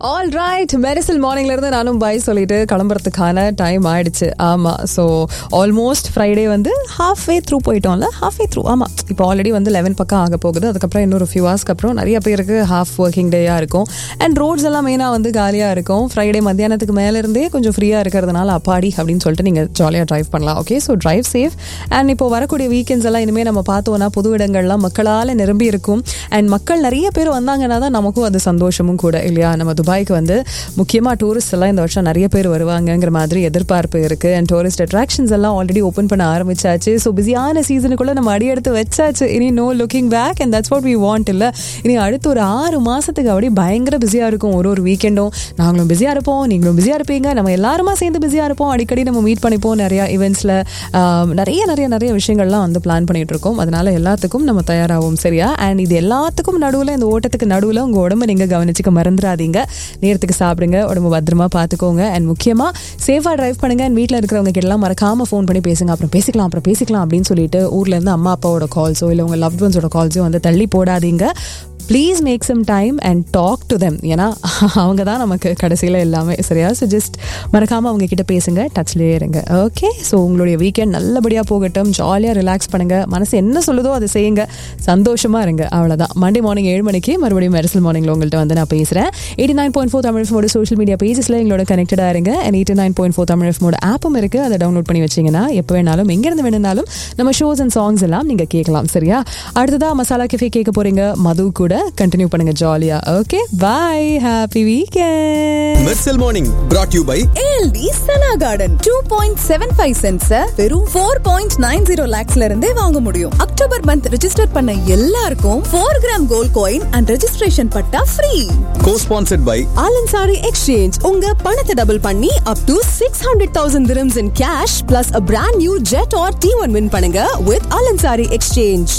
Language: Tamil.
ஆல் ரைட் மெரிசல் மார்னிங்ல இருந்து நானும் பை சொல்லிட்டு கிளம்புறதுக்கான டைம் ஆயிடுச்சு ஆமா ஸோ ஆல்மோஸ்ட் ஃப்ரைடே வந்து ஹாஃப் வே த்ரூ போயிட்டோம்ல ஹாஃப் வே த்ரூ ஆமா இப்போ ஆல்ரெடி வந்து லெவன் பக்கம் ஆக போகுது அதுக்கப்புறம் இன்னொரு ஃபியூ ஹவர்ஸ்க்கு அப்புறம் நிறைய பேருக்கு ஹாஃப் ஒர்க்கிங் டேயா இருக்கும் அண்ட் ரோட்ஸ் எல்லாம் மெயினாக வந்து காலியா இருக்கும் ஃப்ரைடே மத்தியானத்துக்கு மேல இருந்தே கொஞ்சம் ஃப்ரீயா இருக்கிறதுனால அப்பாடி அப்படின்னு சொல்லிட்டு நீங்க ஜாலியாக டிரைவ் பண்ணலாம் okay so drive safe and இப்போ வரக்கூடிய வீக்கெண்ட்ஸ் எல்லாம் இனிமேல் நம்ம பார்த்தோம்னா புது இடங்கள்லாம் மக்களால் நிரம்பி இருக்கும் அண்ட் மக்கள் நிறைய பேர் வந்தாங்கன்னா தான் நமக்கும் அது சந்தோஷமும் கூட இல்லையா நம்ம துபாய்க்கு வந்து முக்கியமாக டூரிஸ்ட் எல்லாம் இந்த வருஷம் நிறைய பேர் வருவாங்கங்கிற மாதிரி எதிர்பார்ப்பு இருக்கு அண்ட் டூரிஸ்ட் அட்ராக்ஷன்ஸ் எல்லாம் ஆல்ரெடி ஓப்பன் பண்ண ஆரம்பிச்சாச்சு ஸோ பிஸியான சீசனுக்குள்ள நம்ம அடி எடுத்து வச்சாச்சு இனி no looking back and that's what we want இல்லை இனி அடுத்த ஒரு ஆறு மாசத்துக்கு அப்படியே பயங்கர பிஸியாக இருக்கும் ஒரு ஒரு வீக்கெண்டும் நாங்களும் பிஸியாக இருப்போம் நீங்களும் பிஸியாக இருப்பீங்க நம்ம எல்லாருமா சேர்ந்து பிஸியாக இருப்போம் அடிக்கடி நம்ம மீட் பண்ணிப்போம் நிறைய இவெண்ட்ஸில் நிறைய நிறைய நிறைய விஷயங்கள்லாம் வந்து பிளான் பண்ணிட்டு இருக்கோம் அதனால எல்லாத்துக்கும் நம்ம தயாராகும் சரியா அண்ட் இது எல்லாத்துக்கும் நடுவில் இந்த ஓட்டத்துக்கு நடுவில் உங்கள் உடம்பை நீங்கள் கவனிச்சுக்க மறந்துடாதீங்க நேரத்துக்கு சாப்பிடுங்க உடம்பு பத்திரமா பார்த்துக்கோங்க அண்ட் முக்கியமாக சேஃபாக டிரைவ் பண்ணுங்க அண்ட் வீட்டில் இருக்கிறவங்க கிட்டலாம் மறக்காமல் ஃபோன் பண்ணி பேசுங்க அப்புறம் பேசிக்கலாம் அப்புறம் பேசிக்கலாம் அப்படின்னு சொல்லிட்டு ஊர்லேருந்து அம்மா அப்பாவோட கால்ஸோ இல்லை உங்கள் லவ்ட் ஒன்ஸோட கால்ஸோ வந்து தள்ளி போடாதீங்க please make some time and talk to them ஏன்னா அவங்க தான் நமக்கு கடைசியில் எல்லாமே சரியா ஸோ ஜஸ்ட் மறக்காமல் அவங்க கிட்ட பேசுங்க டச்லேயே இருங்க ஓகே ஸோ உங்களுடைய வீக்கெண்ட் நல்லபடியாக போகட்டும் ஜாலியாக ரிலாக்ஸ் பண்ணுங்க மனசு என்ன சொல்லுதோ அதை செய்யுங்க சந்தோஷமாக இருங்க அவ்வளோதான் மண்டே மார்னிங் ஏழு மணிக்கு மறுபடியும் மெரிசல் மார்னிங்கில் உங்கள்கிட்ட வந்து நான் பேசுகிறேன் eighty nine point four Tamil ஃபோட சோஷியல் மீடியா பேஜஸில் எங்களோட கனெக்டடாக இருங்க and eighty nine point four Tamil ஃபோட ஆப்பும் இருக்குது அதை டவுன்லோட் பண்ணி வச்சிங்கன்னா எப்போ வேணாலும் எங்கேருந்து வேணுனாலும் நம்ம ஷோஸ் அண்ட் சாங்ஸ் எல்லாம் நீங்கள் கேட்கலாம் சரியா அடுத்ததாக மசாலா கெஃபே கேட்க போகிறீங்க மது கூட கண்டினியூ பண்ணுங்க ஜாலியா okay bye happy weekend Mersal morning brought you by ALD Sana Garden 2.75 cents வெறும் 4.90 lakhsல இருந்தே வாங்க முடியும் அக்டோபர் மந்த் ரெஜிஸ்டர் பண்ண எல்லாருக்கும் 4 gram gold coin and registration patta free co sponsored by Alansari exchange உங்க பணத்தை டபுள் பண்ணி up to six hundred thousand dirhams in cash plus a brand new Jetour T one win பண்ணுங்க வித் ஆலன்சாரி எக்ஸ்சேஞ்ச்